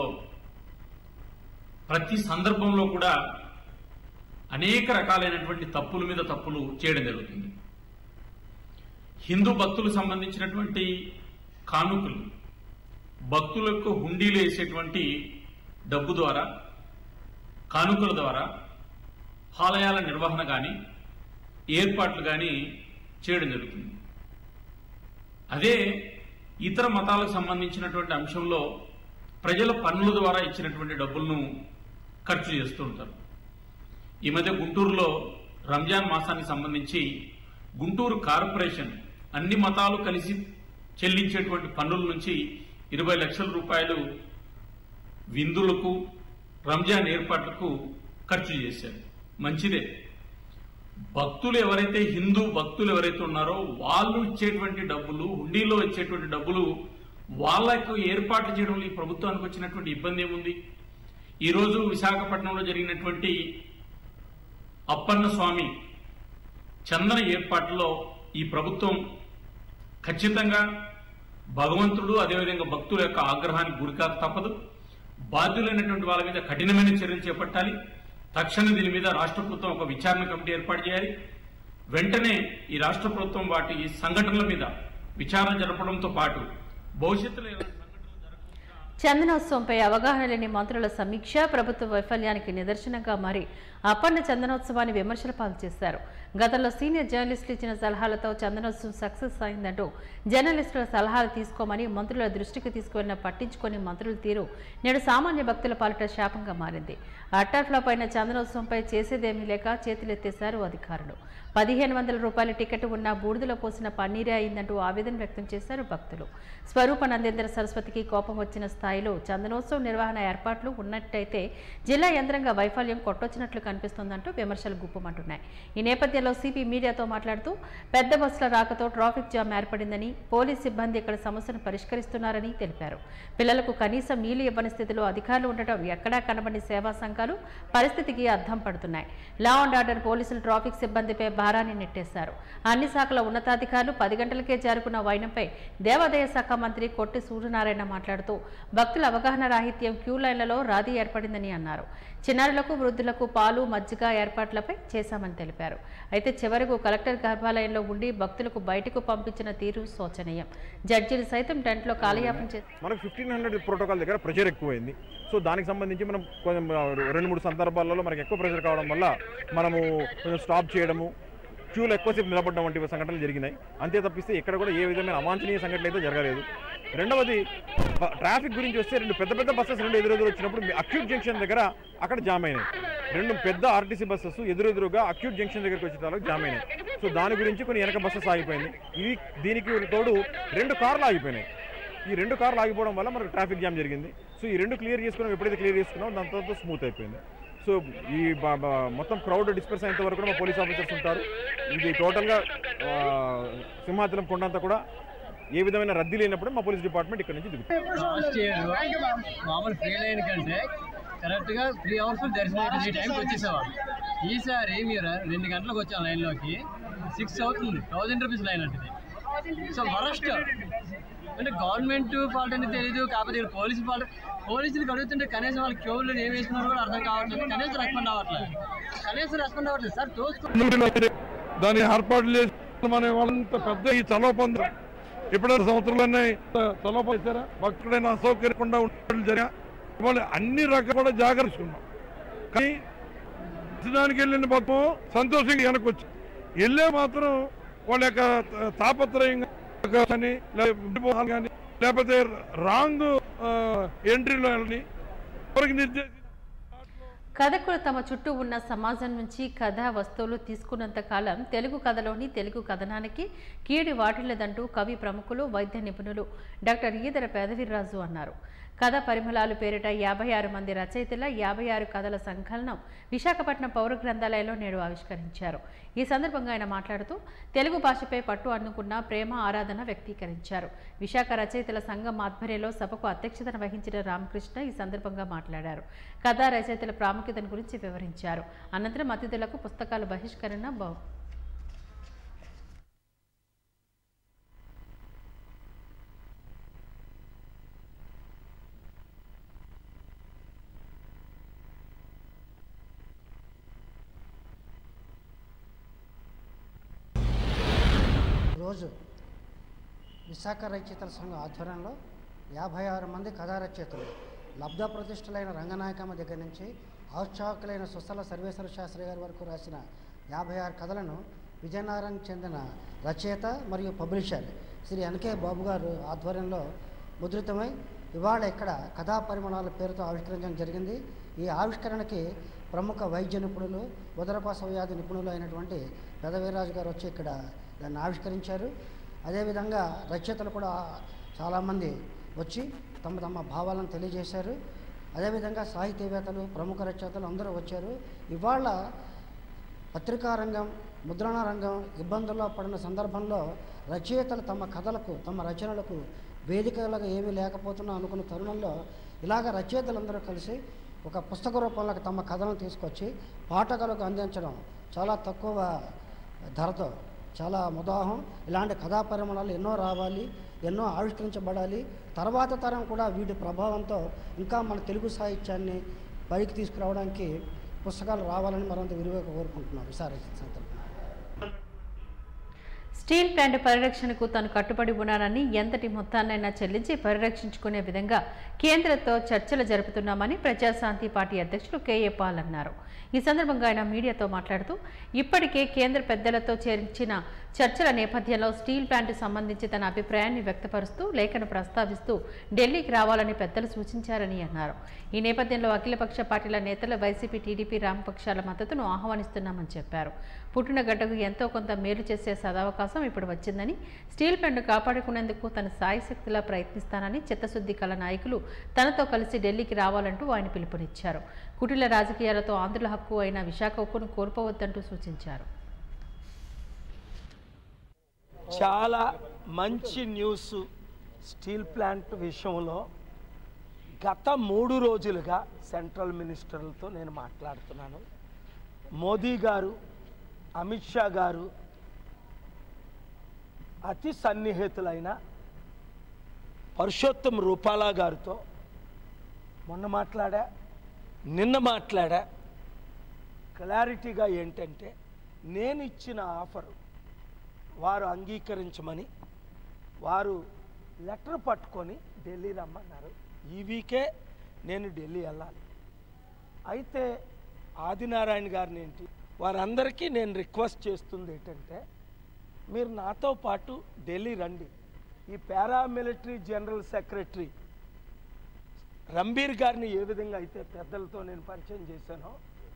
ప్రతి సందర్భంలో కూడా అనేక రకాలైనటువంటి తప్పుల మీద తప్పులు చేయడం జరుగుతుంది హిందూ భక్తులకు సంబంధించినటువంటి కానుకలు భక్తులకు హుండీలు వేసేటువంటి డబ్బు ద్వారా కానుకల ద్వారా ఆలయాల నిర్వహణ కానీ ఏర్పాట్లు కానీ చేయడం జరుగుతుంది అదే ఇతర మతాలకు సంబంధించినటువంటి అంశంలో ప్రజల పన్నుల ద్వారా ఇచ్చినటువంటి డబ్బులను ఖర్చు చేస్తూ ఉంటారు ఈ మధ్య గుంటూరులో రంజాన్ మాసానికి సంబంధించి గుంటూరు కార్పొరేషన్ అన్ని మతాలు కలిసి చెల్లించేటువంటి పన్నుల నుంచి ఇరవై లక్షల రూపాయలు విందులకు రంజాన్ ఏర్పాట్లకు ఖర్చు చేశారు మంచిదే భక్తులు ఎవరైతే హిందూ భక్తులు ఎవరైతే ఉన్నారో వాళ్ళు ఇచ్చేటువంటి డబ్బులు హుండీలో ఇచ్చేటువంటి డబ్బులు వాళ్ళకు ఏర్పాట్లు చేయడంలో ఈ ప్రభుత్వానికి వచ్చినటువంటి ఇబ్బంది ఏముంది ఈరోజు విశాఖపట్నంలో జరిగినటువంటి అప్పన్న స్వామి చందన ఏర్పాట్లో ఈ ప్రభుత్వం ఖచ్చితంగా భగవంతుడు అదేవిధంగా భక్తుల యొక్క ఆగ్రహానికి గురికాక తప్పదు బాధ్యులైనటువంటి వాళ్ళ మీద కఠినమైన చర్యలు చేపట్టాలి తక్షణ దీని మీద రాష్ట్ర ప్రభుత్వం ఒక విచారణ కమిటీ ఏర్పాటు చేయాలి వెంటనే ఈ రాష్ట్ర ప్రభుత్వం వాటి ఈ సంఘటనల మీద విచారణ జరపడంతో పాటు భవిష్యత్తులో ఇలాంటి సంఘటనలు జరగకుండా చందనోత్సవంపై అవగాహన లేని మంత్రుల సమీక్ష ప్రభుత్వ వైఫల్యానికి నిదర్శనంగా మారి అప్పన్న చందనోత్సవాన్ని విమర్శల పాలు చేశారు గతంలో సీనియర్ జర్నలిస్టులు ఇచ్చిన సలహాలతో చందనోత్సవం సక్సెస్ అయిందంటూ జర్నలిస్టుల సలహాలు తీసుకోమని మంత్రుల దృష్టికి తీసుకువెళ్ళిన పట్టించుకొని మంత్రుల తీరు నేడు సామాన్య భక్తుల పాలిట శాపంగా మారింది అట్టాట్లో పైన చందనోత్సవంపై చేసేదేమీ లేక చేతులెత్తేశారు అధికారులు పదిహేను వందల రూపాయల టికెట్ ఉన్న బూడిదలో పోసిన పన్నీరే అయిందంటూ ఆవేదన వ్యక్తం చేశారు భక్తులు స్వరూప నందేంద్ర సరస్వతికి కోపం వచ్చిన స్థాయి స్థాయిలో చందనోత్సవం నిర్వహణ ఏర్పాట్లు ఉన్నట్టయితే జిల్లా యంత్రాంగ వైఫల్యం కొట్టొచ్చినట్లు కనిపిస్తోందంటూ విమర్శలు గుప్పమంటున్నాయి ఈ నేపథ్యంలో సిపి మీడియాతో మాట్లాడుతూ పెద్ద బస్సుల రాకతో ట్రాఫిక్ జామ్ ఏర్పడిందని పోలీస్ సిబ్బంది ఇక్కడ సమస్యను పరిష్కరిస్తున్నారని తెలిపారు పిల్లలకు కనీసం నీళ్లు ఇవ్వని స్థితిలో అధికారులు ఉండటం ఎక్కడా కనబడి సేవా సంఘాలు పరిస్థితికి అద్దం పడుతున్నాయి లా అండ్ ఆర్డర్ పోలీసులు ట్రాఫిక్ సిబ్బందిపై భారాన్ని నెట్టేశారు అన్ని శాఖల ఉన్నతాధికారులు పది గంటలకే జారుకున్న వైనంపై దేవాదాయ శాఖ మంత్రి కొట్టి సూర్యనారాయణ మాట్లాడుతూ భక్తుల అవగాహన రాహిత్యం క్యూ లైన్లలో రాది ఏర్పడిందని అన్నారు చిన్నారులకు వృద్ధులకు పాలు మజ్జిగ ఏర్పాట్లపై చేశామని తెలిపారు అయితే చివరకు కలెక్టర్ గర్భాలయంలో ఉండి భక్తులకు బయటకు పంపించిన తీరు శోచనీయం జడ్జీలు సైతం టెంట్లో కాలయాపన చేసి మనకు ఫిఫ్టీన్ హండ్రెడ్ ప్రోటోకాల్ దగ్గర ప్రెషర్ ఎక్కువైంది సో దానికి సంబంధించి మనం కొంచెం ఆ, రెండు మూడు సందర్భాలలో మనకి ఎక్కువ ప్రెషర్ కావడం వల్ల మనము కొంచెం స్టాప్ చేయడము క్యూలో ఎక్కువసేపు నిలబడడం వంటి సంఘటనలు జరిగినాయి అంతే తప్పిస్తే ఇక్కడ కూడా ఏ విధమైన అవాంఛనీయ సంఘటనలు అయితే జరగలేదు రెండవది బ- ట్రాఫిక్ గురించి వస్తే రెండు పెద్ద పెద్ద బస్సెస్ రెండు ఎదురెదురు వచ్చినప్పుడు అక్యూట్ జంక్షన్ దగ్గర అక్కడ జామ్ అయినాయి రెండు పెద్ద ఆర్టీసీ బస్సెస్ ఎదురెదురుగా అక్యూట్ జంక్షన్ దగ్గరికి వచ్చేటాలకు జామ్ అయినాయి సో దాని గురించి కొన్ని వెనక బస్సెస్ ఆగిపోయింది ఇది దీనికి తోడు రెండు కార్లు ఆగిపోయినాయి ఈ రెండు కార్లు ఆగిపోవడం వల్ల మనకు ట్రాఫిక్ జామ్ జరిగింది సో ఈ రెండు క్లియర్ చేసుకున్నాం ఎప్పుడైతే క్లియర్ చేసుకున్నాం దాని తర్వాత స్మూత్ అయిపోయింది సో ఈ బ- బ- మొత్తం క్రౌడ్ డిస్పర్స్ అయ్యేంత వరకు కూడా మా పోలీస్ ఆఫీసర్స్ ఉంటారు ఇది టోటల్గా ఆ, సింహాచలం కొండంతా కూడా ఏ విధమైన రద్దీ లేనప్పుడు మా పోలీస్ డిపార్ట్మెంట్ ఇక్కడ నుంచి దిగుతుంది లాస్ట్ ఇయర్ మామూలు ఫ్రీ లైన్ కంటే కరెక్ట్గా త్రీ అవర్స్ దర్శనం ఈ టైంకి వచ్చేసేవాడు ఈసారి మీరు రెండు గంటలకు వచ్చాం లైన్లోకి సిక్స్ అవుతుంది థౌజండ్ రూపీస్ లైన్ అంటే సో వరస్ట్ అంటే గవర్నమెంట్ ఫాల్ట్ అనేది తెలియదు కాకపోతే ఇక్కడ పోలీసు ఫాల్ట్ పోలీసులకు అడుగుతుంటే కనీసం వాళ్ళ క్యూలు ఏం వేసుకున్నారో కూడా అర్థం కావట్లేదు కనీసం రెస్పాండ్ అవ్వట్లేదు కనీసం రెస్పాండ్ అవ్వట్లేదు సార్ తోసుకో దాన్ని ఏర్పాటు చేసి మన వాళ్ళంత పెద్ద ఈ చలవ పొంద ఎప్పుడైనా సంవత్సరాలన్నీ చలవ పొందారా ఎక్కడైనా అసౌకర్యకుండా ఉండడం జరిగా ఇవాళ అన్ని రకాల కూడా జాగ్రత్త తీసుకున్నాం కానీ దర్శనానికి వెళ్ళిన మొత్తం సంతోషంగా వెనక్కి వచ్చి వెళ్ళే మాత్రం వాళ్ళ యొక్క తాపత్రయంగా కానీ లేకపోతే కానీ లేకపోతే రాంగ్ ఎంట్రీలో వెళ్ళని ఎవరికి నిర్దేశించి కథకులు తమ చుట్టూ ఉన్న సమాజం నుంచి కథ వస్తువులు తీసుకున్నంత కాలం తెలుగు కథలోని తెలుగు కథనానికి కీడి వాటిల్లదంటూ కవి ప్రముఖులు వైద్య నిపుణులు డాక్టర్ ఈదర పేదవీర్రాజు అన్నారు కథ పరిమళాలు పేరిట యాభై ఆరు మంది రచయితల యాభై ఆరు కథల సంకలనం విశాఖపట్నం పౌర గ్రంథాలయంలో నేడు ఆవిష్కరించారు ఈ సందర్భంగా ఆయన మాట్లాడుతూ తెలుగు భాషపై పట్టు అన్నుకున్న ప్రేమ ఆరాధన వ్యక్తీకరించారు విశాఖ రచయితల సంఘం ఆధ్వర్యంలో సభకు అధ్యక్షతన వహించిన రామకృష్ణ ఈ సందర్భంగా మాట్లాడారు కథా రచయితల ప్రాముఖ్యతను గురించి వివరించారు అనంతరం అతిథులకు పుస్తకాల బహిష్కరణ బహు రోజు విశాఖ రచయితల సంఘం ఆధ్వర్యంలో యాభై ఆరు మంది కథా రచయితలు లబ్ధ ప్రతిష్ఠులైన రంగనాయకమ్మ దగ్గర నుంచి ఔత్సాహకులైన సుస్థల సర్వేశ్వర శాస్త్రి గారి వరకు రాసిన యాభై ఆరు కథలను విజయనగరం చెందిన రచయిత మరియు పబ్లిషర్ శ్రీ ఎన్కే బాబు గారు ఆధ్వర్యంలో ముద్రితమై ఇవాళ ఇక్కడ కథా పరిమాణాల పేరుతో ఆవిష్కరించడం జరిగింది ఈ ఆవిష్కరణకి ప్రముఖ వైద్య నిపుణులు ఉదరపాస వ్యాధి నిపుణులు అయినటువంటి పెదవీరాజు గారు వచ్చి ఇక్కడ దాన్ని ఆవిష్కరించారు అదేవిధంగా రచయితలు కూడా చాలామంది వచ్చి తమ తమ భావాలను తెలియజేశారు అదేవిధంగా సాహితీవేత్తలు ప్రముఖ రచయితలు అందరూ వచ్చారు ఇవాళ పత్రికా రంగం ముద్రణ రంగం ఇబ్బందుల్లో పడిన సందర్భంలో రచయితలు తమ కథలకు తమ రచనలకు వేదికలుగా ఏమీ లేకపోతున్నా అనుకున్న తరుణంలో ఇలాగ రచయితలందరూ కలిసి ఒక పుస్తక రూపంలోకి తమ కథలను తీసుకొచ్చి పాఠకులకు అందించడం చాలా తక్కువ ధరతో చాలా ముదాహం ఇలాంటి కథా పరిమాణాలు ఎన్నో రావాలి ఎన్నో ఆవిష్కరించబడాలి తర్వాత తరం కూడా వీటి ప్రభావంతో ఇంకా మన తెలుగు సాహిత్యాన్ని పైకి తీసుకురావడానికి పుస్తకాలు రావాలని మరింత విరివిగా కోరుకుంటున్నాం విశాఖ సందర్భంగా స్టీల్ ప్లాంట్ పరిరక్షణకు తాను కట్టుబడి ఉన్నానని ఎంతటి మొత్తాన్నైనా చెల్లించి పరిరక్షించుకునే విధంగా కేంద్రంతో చర్చలు జరుపుతున్నామని ప్రజాశాంతి పార్టీ అధ్యక్షులు కేఏ పాల్ అన్నారు ఈ సందర్భంగా ఆయన మీడియాతో మాట్లాడుతూ ఇప్పటికే కేంద్ర పెద్దలతో చేర్చిన చర్చల నేపథ్యంలో స్టీల్ ప్లాంట్ సంబంధించి తన అభిప్రాయాన్ని వ్యక్తపరుస్తూ లేఖను ప్రస్తావిస్తూ ఢిల్లీకి రావాలని పెద్దలు సూచించారని అన్నారు ఈ నేపథ్యంలో అఖిలపక్ష పార్టీల నేతలు వైసీపీ టీడీపీ రామపక్షాల మద్దతును ఆహ్వానిస్తున్నామని చెప్పారు పుట్టిన గడ్డకు ఎంతో కొంత మేలు చేసే సదవకాశం ఇప్పుడు వచ్చిందని స్టీల్ ప్లాంట్ కాపాడుకునేందుకు తన సాయశక్తిలా ప్రయత్నిస్తానని చిత్తశుద్ధి కల నాయకులు తనతో కలిసి ఢిల్లీకి రావాలంటూ ఆయన పిలుపునిచ్చారు కుటిల రాజకీయాలతో ఆంధ్రుల హక్కు అయిన విశాఖ ఉక్కును కోల్పోవద్దంటూ సూచించారు చాలా మంచి న్యూస్ స్టీల్ ప్లాంట్ విషయంలో గత మూడు రోజులుగా సెంట్రల్ మినిస్టర్లతో నేను మాట్లాడుతున్నాను మోదీ గారు అమిత్ షా గారు అతి సన్నిహితులైన పరుషోత్తం రూపాలా గారితో మొన్న మాట్లాడా నిన్న మాట్లాడా క్లారిటీగా ఏంటంటే నేను ఇచ్చిన ఆఫరు వారు అంగీకరించమని వారు లెటర్ పట్టుకొని ఢిల్లీ రమ్మన్నారు ఈ వీకే నేను ఢిల్లీ వెళ్ళాలి అయితే ఆదినారాయణ గారిని ఏంటి వారందరికీ నేను రిక్వెస్ట్ చేస్తుంది ఏంటంటే మీరు నాతో పాటు ఢిల్లీ రండి ఈ పారామిలిటరీ జనరల్ సెక్రటరీ రంబీర్ గారిని ఏ విధంగా అయితే పెద్దలతో నేను పరిచయం చేశానో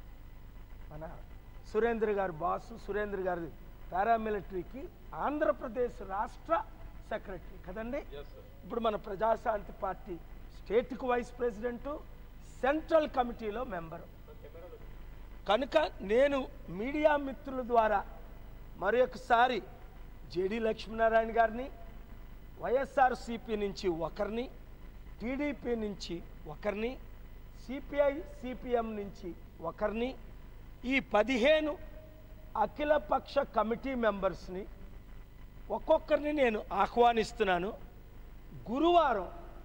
మన సురేంద్ర గారు బాస్ సురేంద్ర గారి పారామిలిటరీకి ఆంధ్రప్రదేశ్ రాష్ట్ర సెక్రటరీ కదండి ఇప్పుడు మన ప్రజాశాంతి పార్టీ స్టేట్కి వైస్ ప్రెసిడెంటు సెంట్రల్ కమిటీలో మెంబరు కనుక నేను మీడియా మిత్రుల ద్వారా మరి ఒకసారి జేడి లక్ష్మీనారాయణ గారిని వైఎస్ఆర్సిపి నుంచి ఒకరిని టీడీపీ నుంచి ఒకరిని సిపిఐ సిపిఎం నుంచి ఒకరిని ఈ పదిహేను అఖిలపక్ష కమిటీ మెంబర్స్ని ఒక్కొక్కరిని నేను ఆహ్వానిస్తున్నాను గురువారం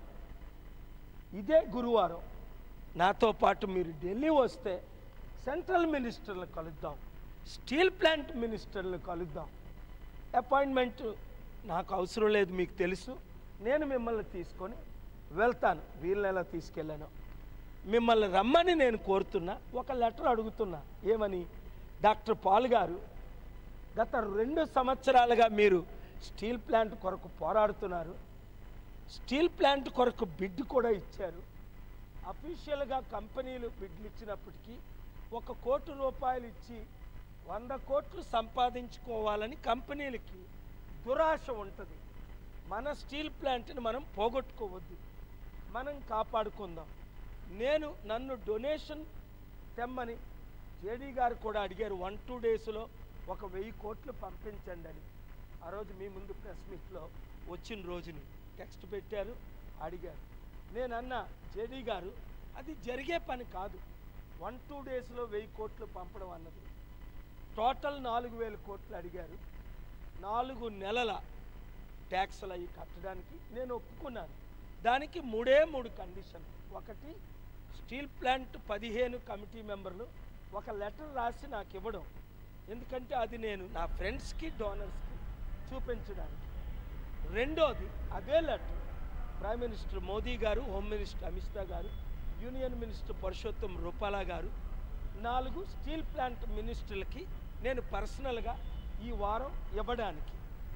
ఇదే గురువారం నాతో పాటు మీరు ఢిల్లీ వస్తే సెంట్రల్ మినిస్టర్లు కలుద్దాం స్టీల్ ప్లాంట్ మినిస్టర్లు కలుద్దాం అపాయింట్మెంట్ నాకు అవసరం లేదు మీకు తెలుసు నేను మిమ్మల్ని తీసుకొని వెళ్తాను వీళ్ళని ఎలా తీసుకెళ్ళాను మిమ్మల్ని రమ్మని నేను కోరుతున్నా ఒక లెటర్ అడుగుతున్నా ఏమని డాక్టర్ పాల్ గారు గత రెండు సంవత్సరాలుగా మీరు స్టీల్ ప్లాంట్ కొరకు పోరాడుతున్నారు స్టీల్ ప్లాంట్ కొరకు బిడ్ కూడా ఇచ్చారు అఫీషియల్గా కంపెనీలు బిడ్లు ఇచ్చినప్పటికీ ఒక కోటి రూపాయలు ఇచ్చి వంద కోట్లు సంపాదించుకోవాలని కంపెనీలకి దురాశ ఉంటుంది మన స్టీల్ ప్లాంట్ని మనం పోగొట్టుకోవద్దు మనం కాపాడుకుందాం నేను నన్ను డొనేషన్ తెమ్మని జేడీ గారు కూడా అడిగారు వన్ టూ డేస్లో ఒక వెయ్యి కోట్లు పంపించండి అని ఆ రోజు మీ ముందు ప్రెస్ మీట్లో వచ్చిన రోజుని టెక్స్ట్ పెట్టారు అడిగారు నేను అన్న జేడీ గారు అది జరిగే పని కాదు వన్ టూ డేస్లో వెయ్యి కోట్లు పంపడం అన్నది టోటల్ నాలుగు వేల కోట్లు అడిగారు నాలుగు నెలల ట్యాక్స్లు అవి కట్టడానికి నేను ఒప్పుకున్నాను దానికి మూడే మూడు కండిషన్ ఒకటి స్టీల్ ప్లాంట్ పదిహేను కమిటీ మెంబర్లు ఒక లెటర్ రాసి నాకు ఇవ్వడం ఎందుకంటే అది నేను నా ఫ్రెండ్స్కి డోనర్స్కి చూపించడానికి రెండోది అదే లెటర్ ప్రైమ్ మినిస్టర్ మోదీ గారు హోమ్ మినిస్టర్ అమిత్ షా గారు యూనియన్ మినిస్టర్ పరుషోత్తం రూపాలా గారు నాలుగు స్టీల్ ప్లాంట్ మినిస్టర్లకి నేను పర్సనల్గా ఈ వారం ఇవ్వడానికి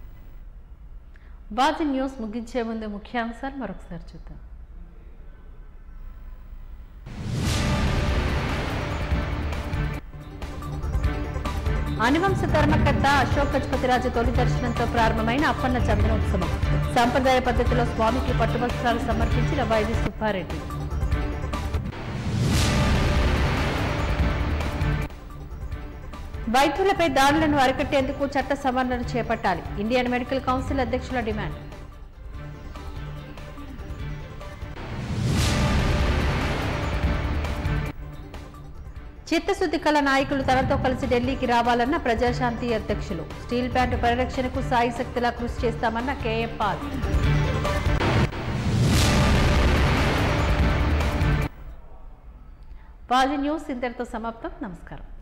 బాజీ న్యూస్ ముగించే ముందు ముఖ్యాంశాలు మరొకసారి చూద్దాం అనివంశ ధర్మకర్త అశోక్ గజపతిరాజు తొలి దర్శనంతో ప్రారంభమైన అప్పన్న చందనోత్సవం సాంప్రదాయ పద్ధతిలో స్వామికి పట్టువస్త్రాలు సమర్పించిన వైవి సుబ్బారెడ్డి వైద్యులపై దాడులను అరికట్టేందుకు చట్ట సవరణలు చేపట్టాలి ఇండియన్ మెడికల్ కౌన్సిల్ అధ్యక్షుల డిమాండ్ చిత్తశుద్ధి కల నాయకులు తనతో కలిసి ఢిల్లీకి రావాలన్న ప్రజాశాంతి అధ్యక్షులు స్టీల్ ప్లాంట్ పరిరక్షణకు సాయి శక్తిలా కృషి చేస్తామన్న కేఎం పాల్ బాజీ న్యూస్ ఇంతటితో సమాప్తం నమస్కారం